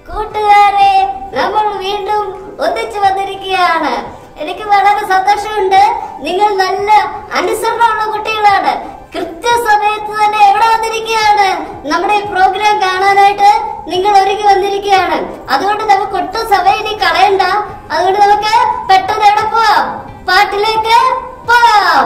കൂട്ടുകാരെ നമ്മൾ വീണ്ടും ഒന്നിച്ചു വന്നിരിക്കുകയാണ് എനിക്ക് വളരെ സന്തോഷമുണ്ട് നിങ്ങൾ നല്ല അനുസരണമുള്ള കുട്ടികളാണ് കൃത്യസമയത്ത് തന്നെ എവിടെ വന്നിരിക്കുകയാണ് നമ്മുടെ ഈ പ്രോഗ്രാം കാണാനായിട്ട് നിങ്ങൾ ഒരുങ്ങി വന്നിരിക്കുകയാണ് അതുകൊണ്ട് നമുക്ക് ഒട്ടും സമയം ഇനി കളയണ്ട അതുകൊണ്ട് നമുക്ക് പെട്ടെന്ന് എവിടെ പോവാം പാട്ടിലേക്ക് പോവാം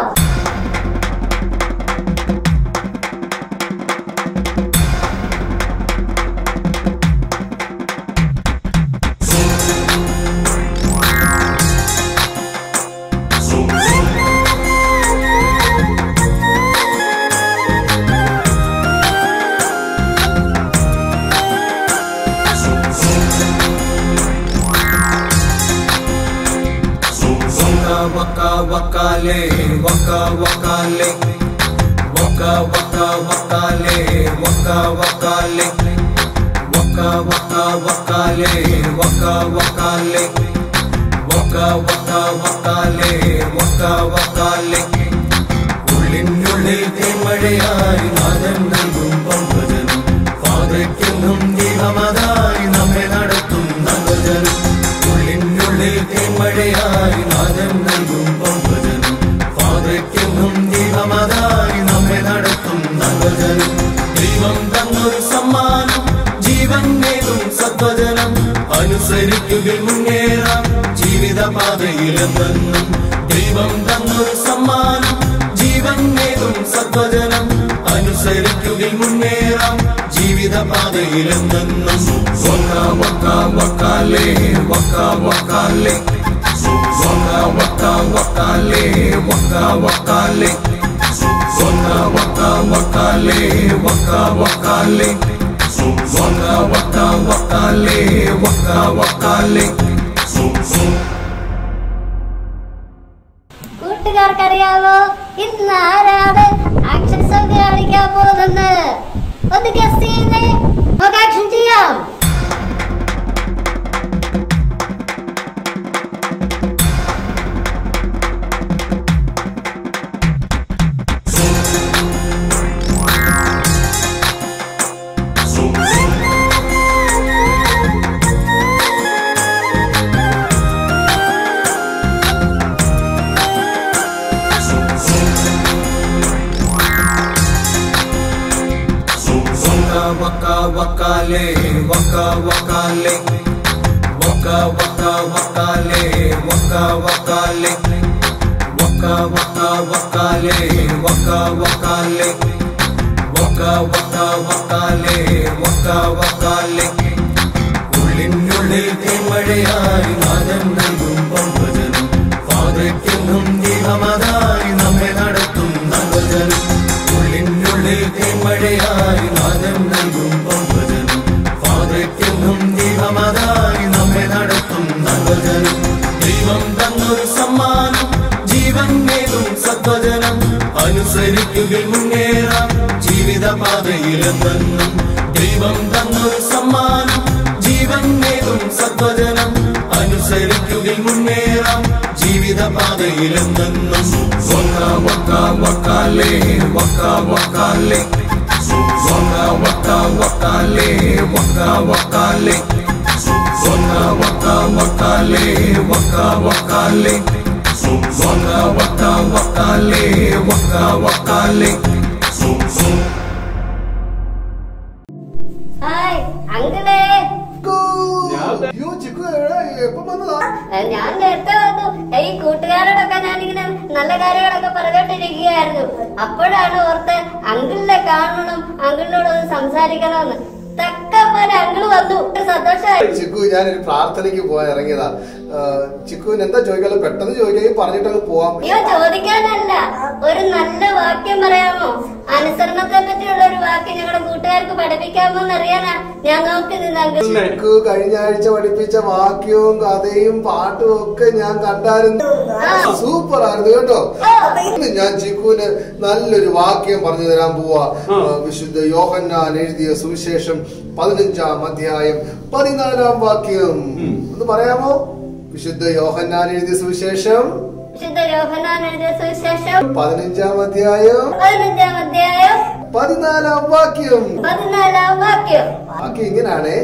Waka waka wakale, waka wakale, waka waka wakale, waka wakale, waka waka wakale, waka wakale, waka waka wakale, waka wakale. ഉള്ളിനുള്ളിൽ തേന്മഴയായി നാദം നൽകും പമ്പജനം പാതയ്ക്കെന്നും ദീപമതായി നമ്മെ നടത്തും നവജനം ഉള്ളിനുള്ളിൽ തേന്മഴയായി നാദം നൽകും പമ്പജനം പാതയ്ക്കെന്നും ദീപമതായി നമ്മെ നടത്തും നവജനം ദൈവം തന്നൊരു സമ്മാനം ജീവൻ നേതും സത്വജനം അനുസരിക്കുകിൽ മുന്നേറാം ജീവിത പാതയിലെന്നും ദൈവം തന്നൊരു സമ്മാനം ജീവൻ നേതും സത്വജനം അനുസരിക്കുകിൽ മുന്നേറാം ജീവിത പാതയിലെന്നും വക്ക വക്ക വക്കാലേ വക്ക വക്കാലേ വക്ക വക്ക വക്കാലേ വക്ക വക്കാലേ വക്ക വക്ക വക്കാലേ വക്ക വക്കാലേ വക്ക വക്ക വക്കാലേ വക്ക വക്കാലേ കൂട്ടുകാർക്കറിയാമോ ഇന്ന് ആരാണ് ആക്ഷൻ സോങ് കാണിക്കാൻ പോകുന്നത് ഒന്ന് ഗസ് ചെയ്യുന്നേ നമുക്ക് ആക്ഷൻ ചെയ്യാം waka waka wakale waka wakale waka waka wakale waka wakale waka waka wakale waka wakale waka waka wakale waka wakale ഉള്ളിനുള്ളിൽ തേന്മഴയായി നാദം നൽകും പമ്പജനം പാതയ്ക്കെന്നും ദീപമതായി നമ്മെ നടത്തും നവജനം ഉള്ളിനുള്ളിൽ തേന്മഴയായി നാദം നൽകും പമ്പജനം പാതയ്ക്കെന്നും ദീപമതായി നമ്മെ നടത്തും നവജനം ദൈവം തന്നൊരു സമ്മാനം ജീവൻ നേതും സത്വജനം അനുസരിക്കുകിൽ മുന്നേറാം ജീവിത പാതയിലെന്നും ദൈവം തന്നൊരു സമ്മാനം ജീവൻ നേതും സത്വജനം അനുസരിക്കുകിൽ മുന്നേറാം ജീവിത പാതയിലെന്നും വക്ക വക്ക വക്കാലേ വക്ക വക്കാലേ വക്ക വക്ക വക്കാലേ വക്ക വക്കാലേ വക്ക വക്ക വക്കാലേ വക്ക വക്കാലേ വക്ക വക്ക വക്കാലേ വക്ക വക്കാലേ ഹായ് അങ്കിളേ അയ്യോ ചിക്കു എവിടെ എപ്പം വന്നതാ ഏ, ഞാൻ നേരത്തെ വന്നു ഈ കൂട്ടുകാരോടൊക്കെ ഞാനിങ്ങനെ നല്ല കാര്യങ്ങളൊക്കെ പറഞ്ഞോണ്ടിരിക്കുകയായിരുന്നു അപ്പോഴാണ് ഓർത്ത് അങ്കിളിനെ കാണണം അങ്കിളിനോട് ഒന്ന് സംസാരിക്കണമെന്ന് തക്ക പോലെ അങ്കിള് വന്നു ഒരു സന്തോഷമായി ചിക്കു ഞാനൊരു പ്രാർത്ഥനയ്ക്ക് പോകാൻ ഇറങ്ങിയതാ ആ, ചിക്കുവിന് എന്താ ചോദിക്കാലോ പെട്ടെന്ന് ചോദിക്കുകയും പറഞ്ഞിട്ടങ്ങ് പോവാം അയ്യോ ചോദിക്കാനല്ല ഒരു നല്ല വാക്യം പറയാമോ അനുസരണത്തെ പറ്റിയുള്ള ഒരു വാക്യം ഞങ്ങളുടെ കൂട്ടുകാർക്ക് പഠിപ്പിക്കാമോ എന്നറിയാനാ ഞാൻ നോക്കി നിന്ന് അങ്കിൾ ചിക്കു കഴിഞ്ഞ ആഴ്ച പഠിപ്പിച്ച വാക്യവും കഥയും പാട്ടും ഒക്കെ ഞാൻ കണ്ടായിരുന്നു സൂപ്പർ ആയിരുന്നു കേട്ടോ ഇന്ന് ഞാൻ ചിക്കുവിന് നല്ലൊരു വാക്യം പറഞ്ഞു തരാൻ പോവാ ആ, വിശുദ്ധ യോഹന്നാൻ എഴുതിയ സുവിശേഷം പതിനഞ്ചാം അധ്യായം പതിനാലാം വാക്യം ഒന്ന് പറയാമോ വിശുദ്ധ യോഹന്നാൻ എഴുതിയ സുവിശേഷം വിശുദ്ധ യോഹന്നാൻ എഴുതിയ സുവിശേഷം പതിനഞ്ചാം അധ്യായം പതിനഞ്ചാം അധ്യായം പതിനാലാം വാക്യം പതിനാലാം വാക്യം ബാക്കി ഇങ്ങനാണ്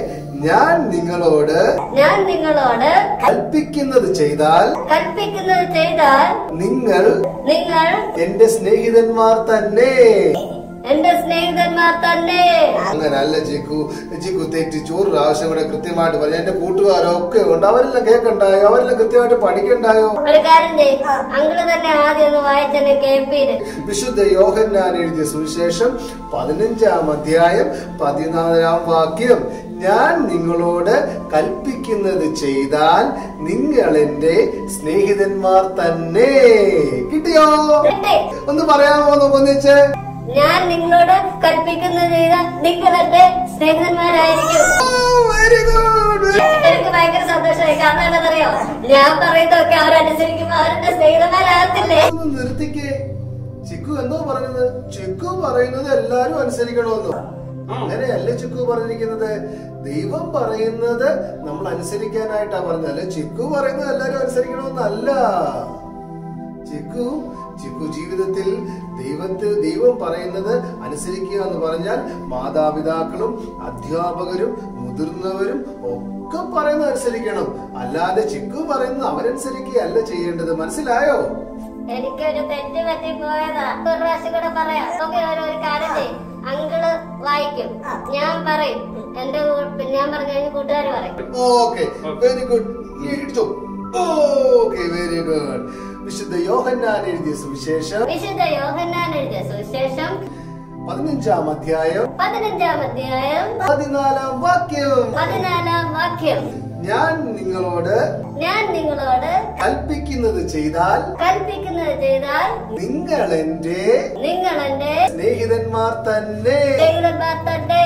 ഞാൻ നിങ്ങളോട് ഞാൻ നിങ്ങളോട് കൽപ്പിക്കുന്നത് ചെയ്താൽ കൽപ്പിക്കുന്നത് ചെയ്താൽ നിങ്ങൾ നിങ്ങൾ എന്റെ സ്നേഹിതന്മാർ തന്നെ എന്റെ സ്നേഹിതന്മാർ തന്നെ അങ്ങനല്ല ചിക്കു ചിക്കു തെറ്റിച്ചു ഒരു പ്രാവശ്യം കൂടെ കൃത്യമായിട്ട് പറഞ്ഞു എന്റെ കൂട്ടുകാരൊക്കെ ഉണ്ട് അവരെല്ലാം കേൾക്കണ്ടായോ അവരെല്ലാം കൃത്യമായിട്ട് പഠിക്കണ്ടായോ ഒരു കാര്യം ചെയ്യും അങ്കിള് തന്നെ ആദ്യം ഒന്ന് വായിച്ചെന്നെ കേൾപ്പീര് വിശുദ്ധ യോഹന്നാൻ എഴുതിയ സുവിശേഷം പതിനഞ്ചാം അധ്യായം പതിനാലാം വാക്യം ഞാൻ നിങ്ങളോട് കൽപ്പിക്കുന്നത് ചെയ്താൽ നിങ്ങൾ എന്റെ സ്നേഹിതന്മാർ തന്നെ കിട്ടിയോ കേട്ടേ? ഒന്ന് പറയാമോ നോക്കൊന്നിച്ച് ഞാൻ നിങ്ങളോട് കൽപ്പിക്കുന്നത് ചെയ്താൽ നിങ്ങൾ എന്റെ സ്നേഹിതന്മാരായിരിക്കും വെരി ഗുഡ് എനിക്ക് ഭയങ്കര സന്തോഷമായി കാരണം എന്താണെന്നറിയോ ഞാൻ പറയുന്നതൊക്കെ അവരനുസരിക്കുമ്പോ അവരുടെ സ്നേഹിതന്മാരാകത്തില്ലേ ഒന്ന് നിർത്തിക്കേ ചിക്കു എന്തോ പറഞ്ഞത് ചിക്കു പറയുന്നത് എല്ലാരും അനുസരിക്കണമെന്നോ അങ്ങനെയല്ല ചിക്കു പറഞ്ഞിരിക്കുന്നത് ദൈവം പറയുന്നത് നമ്മൾ അനുസരിക്കാനായിട്ടാ പറഞ്ഞത് അല്ലെ ചിക്കു പറയുന്നത് എല്ലാരും അനുസരിക്കണമെന്നല്ല ചിക്കു ചിക്കു ജീവിതത്തിൽ ദൈവത്തെ ദൈവം പറയുന്നത് അനുസരിക്കുക എന്ന് പറഞ്ഞാൽ മാതാപിതാക്കളും അധ്യാപകരും മുതിർന്നവരും ഒക്കെ പറയുന്നത് അനുസരിക്കണം അല്ലാതെ ചിക്കു പറയുന്നത് അവരനുസരിക്കുകയല്ല ചെയ്യേണ്ടത് മനസ്സിലായോ എനിക്കൊരു തെറ്റ് പറ്റി പോയതാ ഒരു പ്രാവശ്യം കൂടെ പറയാം നമുക്ക് ഒരു ഒരു കാര്യം ചെയ്യും അങ്കിള് വായിക്കും ഞാൻ പറയും എന്റെ കൂ- ഞാൻ പറഞ്ഞു കഴിഞ്ഞ കൂട്ടുകാർ പറയും ഓക്കെ വെരി ഗുഡ് ഇടിച്ചോ ഓക്കെ വെരി ഗുഡ് വിശുദ്ധ യോഹന്നാൻ എഴുതിയ സുവിശേഷം വിശുദ്ധ യോഹന്നാൻ എഴുതിയ സുവിശേഷം പതിനഞ്ചാം അധ്യായം പതിനഞ്ചാം അധ്യായം പതിനാലാം വാക്യം പതിനാലാം വാക്യം ഞാൻ നിങ്ങളോട് ഞാൻ നിങ്ങളോട് കൽപ്പിക്കുന്നത് ചെയ്താൽ കൽപ്പിക്കുന്നത് ചെയ്താൽ നിങ്ങൾ എന്റെ നിങ്ങൾ എന്റെ സ്നേഹിതന്മാർ തന്നെ സ്നേഹിതന്മാർ തന്നെ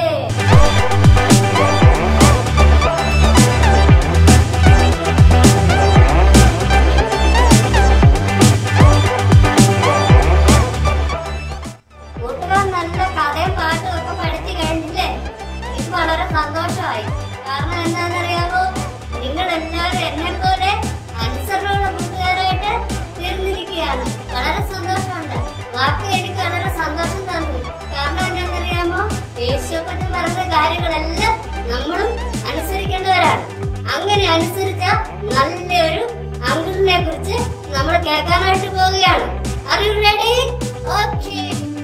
കൂട്ടുകാർ നല്ല കഥയും പാട്ടും ഒക്കെ പഠിച്ചു കഴിഞ്ഞില്ലേ എനിക്ക് വളരെ സന്തോഷമായി കാരണം എന്താണെന്നറിയാമോ നിങ്ങൾ എല്ലാവരും എന്നെ പോലെ അനുസരണമുള്ള കൂട്ടുകാരായിട്ട് തീർന്നിരിക്കുകയാണ് വളരെ സന്തോഷമുണ്ട് വാക്ക് എനിക്ക് വളരെ സന്തോഷം തന്നു കാരണം എന്താണെന്നറിയാമോ യേശുപ്പറ്റി പറഞ്ഞ കാര്യങ്ങളെല്ലാം നമ്മളും അനുസരിക്കേണ്ടവരാണ് അങ്ങനെ അനുസരിച്ച നല്ലൊരു അങ്കിളിനെ കുറിച്ച് നമ്മൾ കേൾക്കാനായിട്ട് പോവുകയാണ് അറിയൂ റെഡി ഓക്കേ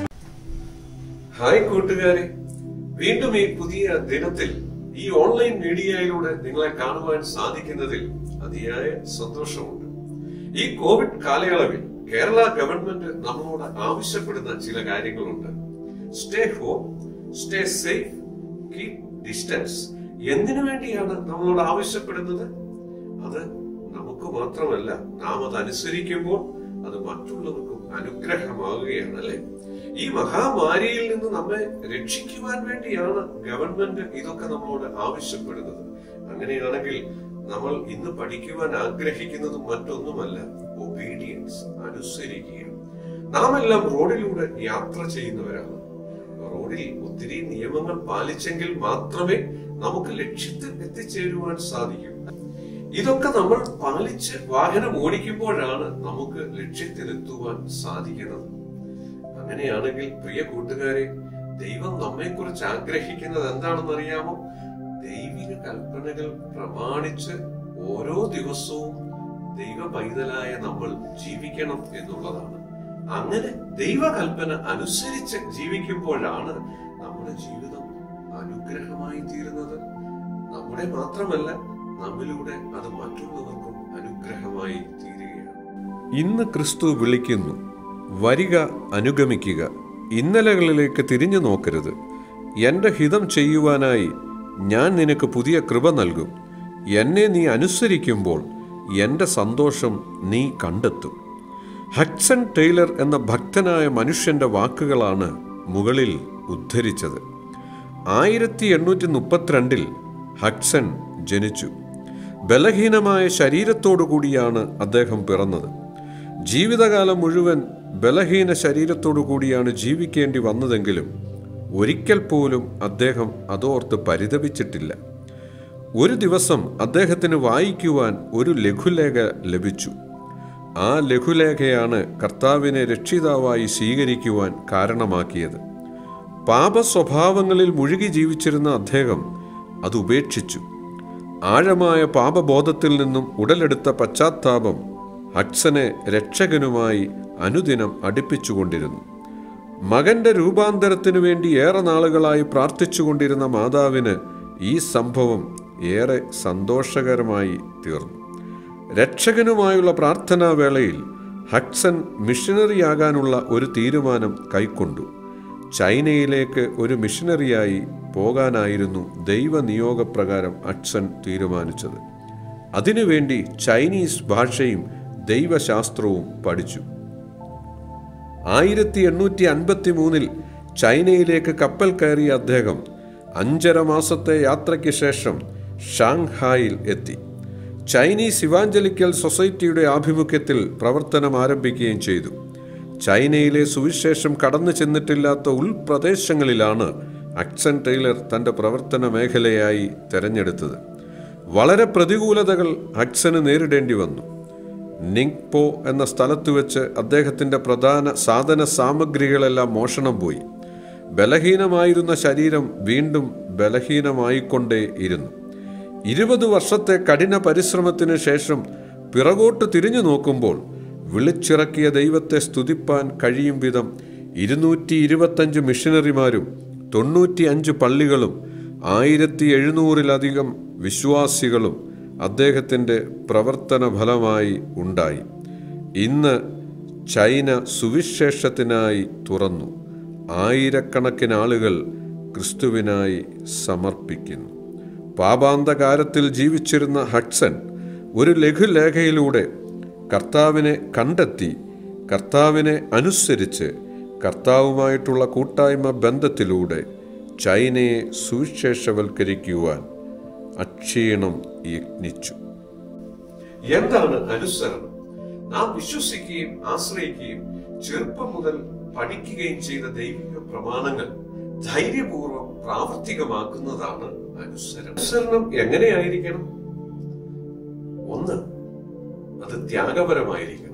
ഹായ് കൂട്ടുകാരെ വീണ്ടും ഈ പുതിയ ദിനത്തിൽ ഈ ഓൺലൈൻ മീഡിയയിലൂടെ നിങ്ങളെ കാണുവാൻ സാധിക്കുന്നതിൽ അതിയായ സന്തോഷമുണ്ട് ഈ കോവിഡ് കാലയളവിൽ കേരള ഗവൺമെന്റ് നമ്മളോട് ആവശ്യപ്പെടുന്ന ചില കാര്യങ്ങളുണ്ട് stay home stay safe keep distance എന്തിനു വേണ്ടിയാണ് നമ്മളോട് ആവശ്യപ്പെടുന്നത് അത് നമുക്ക് മാത്രമല്ല നാം അത് അനുസരിക്കുമ്പോൾ അത് മറ്റുള്ളവർക്കും അനുഗ്രഹമാകുകയാണ് അല്ലെ ഈ മഹാമാരിയിൽ നിന്ന് നമ്മെ രക്ഷിക്കുവാൻ വേണ്ടിയാണ് ഗവൺമെന്റ് ഇതൊക്കെ നമ്മളോട് ആവശ്യപ്പെടുന്നത് അങ്ങനെയാണെങ്കിൽ നമ്മൾ ഇന്ന് പഠിക്കുവാൻ ആഗ്രഹിക്കുന്നത് മറ്റൊന്നുമല്ല ഒബീഡിയൻസ് അനുസരിക്കുക നാം എല്ലാം റോഡിലൂടെ യാത്ര ചെയ്യുന്നവരാണ് റോഡിൽ ഒത്തിരി നിയമങ്ങൾ പാലിച്ചെങ്കിൽ മാത്രമേ നമുക്ക് ലക്ഷ്യത്തിൽ എത്തിച്ചേരുവാൻ സാധിക്കൂ ഇതൊക്കെ നമ്മൾ പാലിച്ച് വാഹനം ഓടിക്കുമ്പോഴാണ് നമുക്ക് ലക്ഷ്യത്തിലെത്തുവാൻ സാധിക്കുന്നത് അങ്ങനെയാണെങ്കിൽ പ്രിയ കൂട്ടുകാരെ ദൈവം നമ്മെക്കുറിച്ച് ആഗ്രഹിക്കുന്നത് എന്താണെന്ന് അറിയാമോ ദൈവിക കൽപ്പനകൾ പ്രമാണിച്ച് ഓരോ ദിവസവും ദൈവ പൈതലായ നമ്മൾ ജീവിക്കണം എന്നുള്ളതാണ് അങ്ങനെ ദൈവകൽപ്പന അനുസരിച്ച് ജീവിക്കുമ്പോഴാണ് നമ്മുടെ ജീവിതം അനുഗ്രഹമായി തീരുന്നത് നമ്മുടെ മാത്രമല്ല നമ്മിലൂടെ അത് മറ്റുള്ളവർക്കും അനുഗ്രഹമായി തീരുകയാണ് ഇന്ന് ക്രിസ്തു വിളിക്കുന്നു വരിക അനുഗമിക്കുക ഇന്നലകളിലേക്ക് തിരിഞ്ഞു നോക്കരുത് എൻ്റെ ഹിതം ചെയ്യുവാനായി ഞാൻ നിനക്ക് പുതിയ കൃപ നൽകും എന്നെ നീ അനുസരിക്കുമ്പോൾ എൻ്റെ സന്തോഷം നീ കണ്ടെത്തും ഹഡ്സൺ ടൈലർ എന്ന ഭക്തനായ മനുഷ്യന്റെ വാക്കുകളാണ് മുകളിൽ ഉദ്ധരിച്ചത് ആയിരത്തി എണ്ണൂറ്റി മുപ്പത്തിരണ്ടിൽ ഹഡ്സൺ ജനിച്ചു ബലഹീനമായ ശരീരത്തോടു കൂടിയാണ് അദ്ദേഹം പിറന്നത് ജീവിതകാലം മുഴുവൻ ബലഹീന ശരീരത്തോടു കൂടിയാണ് ജീവിക്കേണ്ടി വന്നതെങ്കിലും ഒരിക്കൽ പോലും അദ്ദേഹം അതോർത്ത് പരിതപിച്ചിട്ടില്ല ഒരു ദിവസം അദ്ദേഹത്തിന് വായിക്കുവാൻ ഒരു ലഘുലേഖ ലഭിച്ചു ആ ലഘുലേഖയാണ് കർത്താവിനെ രക്ഷിതാവായി സ്വീകരിക്കുവാൻ കാരണമാക്കിയത് പാപസ്വഭാവങ്ങളിൽ മുഴുകി ജീവിച്ചിരുന്ന അദ്ദേഹം അത് ഉപേക്ഷിച്ചു ആഴമായ പാപബോധത്തിൽ നിന്നും ഉടലെടുത്ത പശ്ചാത്താപം ഹഡ്സനെ രക്ഷകനുമായി അനുദിനം അടുപ്പിച്ചുകൊണ്ടിരുന്നു മകന്റെ രൂപാന്തരത്തിനു വേണ്ടി ഏറെ നാളുകളായി പ്രാർത്ഥിച്ചുകൊണ്ടിരുന്ന മാതാവിന് ഈ സംഭവം ഏറെ സന്തോഷകരമായി തീർന്നു രക്ഷകനുമായുള്ള പ്രാർത്ഥനാ വേളയിൽ ഹഡ്സൺ മിഷനറിയാകാനുള്ള ഒരു തീരുമാനം കൈക്കൊണ്ടു ചൈനയിലേക്ക് ഒരു മിഷനറിയായി പോകാനായിരുന്നു ദൈവനിയോഗപ്രകാരം ഹഡ്സൺ തീരുമാനിച്ചത് അതിനുവേണ്ടി ചൈനീസ് ഭാഷയും ദൈവശാസ്ത്രവും പഠിച്ചു ആയിരത്തി എണ്ണൂറ്റി അൻപത്തി മൂന്നിൽ ചൈനയിലേക്ക് കപ്പൽ കയറിയ അദ്ദേഹം അഞ്ചര മാസത്തെ യാത്രയ്ക്ക് ശേഷം ഷാങ്ഹായിൽ എത്തി ചൈനീസ് ഇവാഞ്ചലിക്കൽ സൊസൈറ്റിയുടെ ആഭിമുഖ്യത്തിൽ പ്രവർത്തനം ആരംഭിക്കുകയും ചെയ്തു ചൈനയിലെ സുവിശേഷം കടന്നു ചെന്നിട്ടില്ലാത്ത ഉൾപ്രദേശങ്ങളിലാണ് അക്സൻ ടൈലർ തൻ്റെ പ്രവർത്തന മേഖലയായി തെരഞ്ഞെടുത്തത് വളരെ പ്രതികൂലതകൾ ഹഡ്സന് നേരിടേണ്ടി വന്നു നിങ്പോ എന്ന സ്ഥലത്ത് വെച്ച് അദ്ദേഹത്തിൻ്റെ പ്രധാന സാധന സാമഗ്രികളെല്ലാം മോഷണം പോയി ബലഹീനമായിരുന്ന ശരീരം വീണ്ടും ബലഹീനമായിക്കൊണ്ടേ ഇരുന്നു ഇരുപത് വർഷത്തെ കഠിന പരിശ്രമത്തിന് ശേഷം പിറകോട്ട് തിരിഞ്ഞു നോക്കുമ്പോൾ വിളിച്ചിറക്കിയ ദൈവത്തെ സ്തുതിപ്പാൻ കഴിയും വിധം ഇരുന്നൂറ്റി ഇരുപത്തഞ്ച് മിഷനറിമാരും തൊണ്ണൂറ്റി അഞ്ച് പള്ളികളും ആയിരത്തി എഴുന്നൂറിലധികം വിശ്വാസികളും അദ്ദേഹത്തിൻ്റെ പ്രവർത്തന ഫലമായി ഉണ്ടായി ഇന്ന് ചൈന സുവിശേഷത്തിനായി തുറന്നു ആയിരക്കണക്കിന് ആളുകൾ ക്രിസ്തുവിനായി സമർപ്പിക്കുന്നു പാപാന്തകാരത്തിൽ ജീവിച്ചിരുന്ന ഹഡ്സൺ ഒരു ലഘുലേഖയിലൂടെ കർത്താവിനെ കണ്ടെത്തി കർത്താവിനെ അനുസരിച്ച് കർത്താവുമായിട്ടുള്ള കൂട്ടായ്മ ബന്ധത്തിലൂടെ ചൈനയെ സുവിശേഷവൽക്കരിക്കുവാൻ അക്ഷീണം യജ്ഞിച്ചു എന്താണ് അനുസരണം നാം വിശ്വസിക്കുകയും ആശ്രയിക്കുകയും ചെറുപ്പം മുതൽ പഠിക്കുകയും ചെയ്ത ദൈവിക പ്രമാണങ്ങൾ ധൈര്യപൂർവ്വം പ്രാവർത്തികമാക്കുന്നതാണ് അനുസരണം അനുസരണം എങ്ങനെയായിരിക്കണം ഒന്ന് അത് ത്യാഗപരമായിരിക്കണം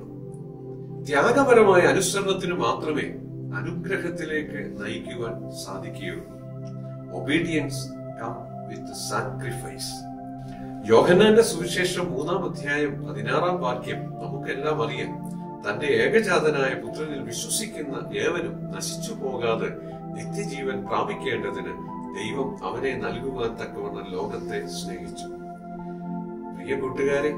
ത്യാഗപരമായ അനുസരണത്തിന് മാത്രമേ അനുഗ്രഹത്തിലേക്ക് നയിക്കുവാൻ സാധിക്കുകയുള്ളൂ ഒബീഡിയൻസ് കം വിത്ത് സാക്രിഫൈസ് യോഹന്നാന്റെ സുവിശേഷം മൂന്നാം അധ്യായം പതിനാറാം വാക്യം നമുക്കെല്ലാം അറിയാം തന്റെ ഏകജാതനായ പുത്രനിൽ വിശ്വസിക്കുന്ന ഏവനും നശിച്ചു പോകാതെ നിത്യജീവൻ പ്രാപിക്കേണ്ടതിന് ദൈവം അവനെ നൽകുവാൻ തക്കവണ്ണം ലോകത്തെ സ്നേഹിച്ചു പ്രിയ കൂട്ടുകാരെ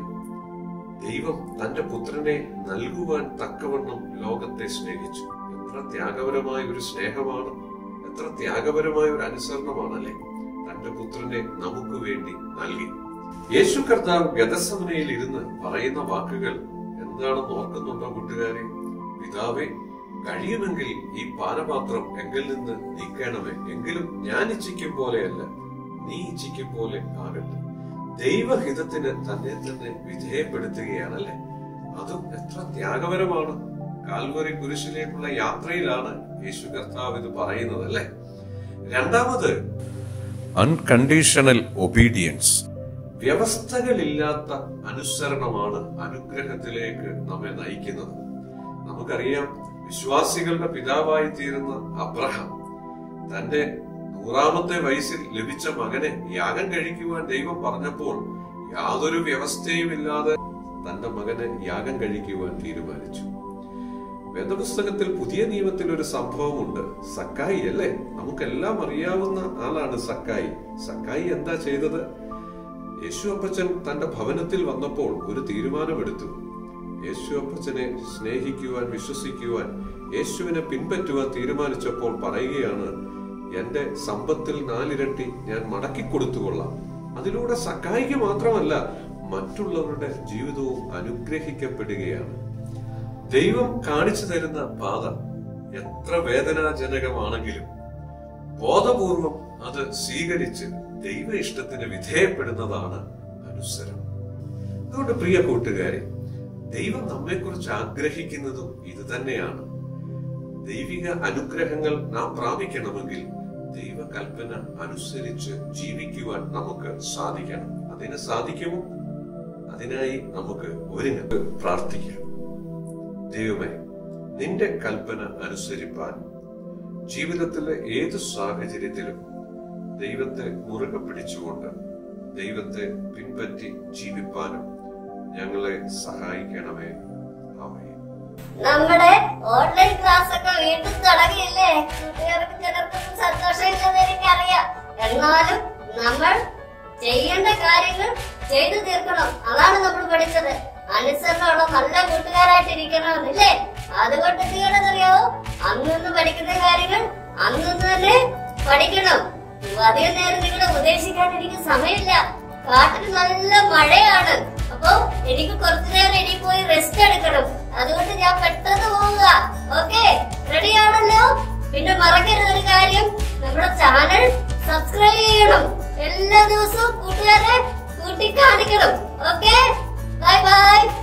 ദൈവം തന്റെ പുത്രനെ നൽകുവാൻ തക്കവണ്ണം ലോകത്തെ സ്നേഹിച്ചു എത്ര ത്യാഗപരമായ ഒരു സ്നേഹമാണ് എത്ര ത്യാഗപരമായ ഒരു അനുസരണമാണല്ലേ തന്റെ പുത്രനെ നമുക്ക് വേണ്ടി നൽകി യേശു കർത്താവ് ഗതസമനയിൽ ഇരുന്ന് പറയുന്ന വാക്കുകൾ എന്താണെന്ന് ഓർക്കുന്നുണ്ടോ കൂട്ടുകാരെ പിതാവേ കഴിയുമെങ്കിൽ ഈ പാനപാത്രം എങ്കിൽ നിന്ന് നീക്കണമേ എങ്കിലും ഞാൻ ഇച്ഛിക്കും പോലെയല്ല നീ ഇച്ഛിക്കും പോലെ ആകട്ടെ ദൈവഹിതത്തിന് തന്നെ തന്നെ വിധേയപ്പെടുത്തുകയാണല്ലേ അതും എത്ര ത്യാഗപരമാണ് കാൽവറി കുരിശിലേക്കുള്ള യാത്രയിലാണ് യേശു കർത്താവ് ഇത് പറയുന്നത് അല്ലേ രണ്ടാമത് അൺകണ്ടീഷണൽ ഒബീഡിയൻസ് വ്യവസ്ഥകളില്ലാത്ത അനുസരണമാണ് അനുഗ്രഹത്തിലേക്ക് നമ്മെ നയിക്കുന്നത് നമുക്കറിയാം വിശ്വാസികളുടെ പിതാവായി തീരുന്ന അബ്രഹാം തന്റെ നൂറാമത്തെ വയസ്സിൽ ലഭിച്ച മകനെ യാഗം കഴിക്കുവാൻ ദൈവം പറഞ്ഞപ്പോൾ യാതൊരു വ്യവസ്ഥയുമില്ലാതെ തന്റെ മകനെ യാഗം കഴിക്കുവാൻ തീരുമാനിച്ചു വേദപുസ്തകത്തിൽ പുതിയ നിയമത്തിൽ ഒരു സംഭവമുണ്ട് സക്കായി അല്ലേ നമുക്കെല്ലാം അറിയാവുന്ന ആളാണ് സക്കായി സക്കായി എന്താ ചെയ്തത് യേശു അപ്പച്ചൻ തന്റെ ഭവനത്തിൽ വന്നപ്പോൾ ഒരു തീരുമാനമെടുത്തു യേശു അപ്പച്ചനെ സ്നേഹിക്കുവാൻ വിശ്വസിക്കുവാൻ യേശുവിനെ പിൻപറ്റുവാൻ തീരുമാനിച്ചപ്പോൾ പറയുകയാണ് എന്റെ സമ്പത്തിൽ നാലിരട്ടി ഞാൻ മടക്കി കൊടുത്തുകൊള്ളാം അതിലൂടെ സക്കായിക്ക് മാത്രമല്ല മറ്റുള്ളവരുടെ ജീവിതവും അനുഗ്രഹിക്കപ്പെടുകയാണ് ദൈവം കാണിച്ചു തരുന്ന പാത എത്ര വേദനാജനകമാണെങ്കിലും ബോധപൂർവം അത് സ്വീകരിച്ച് ദൈവ ഇഷ്ടത്തിന് വിധേയപ്പെടുന്നതാണ് അനുസരണം അതുകൊണ്ട് പ്രിയ കൂട്ടുകാരെ ദൈവം നമ്മെക്കുറിച്ച് ആഗ്രഹിക്കുന്നതും ഇത് തന്നെയാണ് ദൈവിക അനുഗ്രഹങ്ങൾ നാം പ്രാപിക്കണമെങ്കിൽ ദൈവകൽപ്പന അനുസരിച്ച് ജീവിക്കുവാൻ നമുക്ക് സാധിക്കണം അതിന് സാധിക്കുമോ അതിനായി നമുക്ക് ഒരുങ്ങ പ്രാർത്ഥിക്കാം ദൈവമേ നിന്റെ കൽപ്പന അനുസരിപ്പാൻ ജീവിതത്തിലെ ഏതു സാഹചര്യത്തിലും ദൈവത്തെ മുറുകെ പിടിച്ചുകൊണ്ട് ദൈവത്തെ പിൻപറ്റി ജീവിപ്പാനും ഞങ്ങളെ സഹായിക്കണമേ ആമേൻ നമ്മുടെ ഓൺലൈൻ ക്ലാസ് ഒക്കെ വീണ്ടും തുടങ്ങിയില്ലേ കുട്ടികൾക്ക് ചിലർക്കൊന്നും സന്തോഷമില്ലെന്ന് എനിക്കറിയാം എന്നാലും നമ്മൾ ചെയ്യേണ്ട കാര്യങ്ങൾ ചെയ്തു തീർക്കണം അതാണ് നമ്മൾ പഠിച്ചത് അനുസരണമുള്ള നല്ല കൂട്ടുകാരായിട്ടിരിക്കണം ഇല്ലേ അതുകൊണ്ട് എന്ത് ചെയ്യണമെന്നറിയാവോ അന്നൊന്ന് പഠിക്കുന്ന കാര്യങ്ങൾ അന്നൊന്ന് തന്നെ പഠിക്കണം അധികം നേരം നിങ്ങളെ ഉപദേശിക്കാൻ എനിക്ക് സമയമില്ല കാട്ടിൽ നല്ല മഴയാണ് അപ്പൊ എനിക്ക് കുറച്ചു നേരം ഇനി പോയി റെസ്റ്റ് എടുക്കണം അതുകൊണ്ട് ഞാൻ പെട്ടെന്ന് പോവുക ഓക്കെ റെഡി ആണല്ലോ പിന്നെ മറക്കരുത് ഒരു കാര്യം നമ്മുടെ ചാനൽ സബ്സ്ക്രൈബ് ചെയ്യണം എല്ലാ ദിവസവും കൂട്ടുകാരെ കൂട്ടി കാണിക്കണം ഓക്കെ ബൈ ബൈ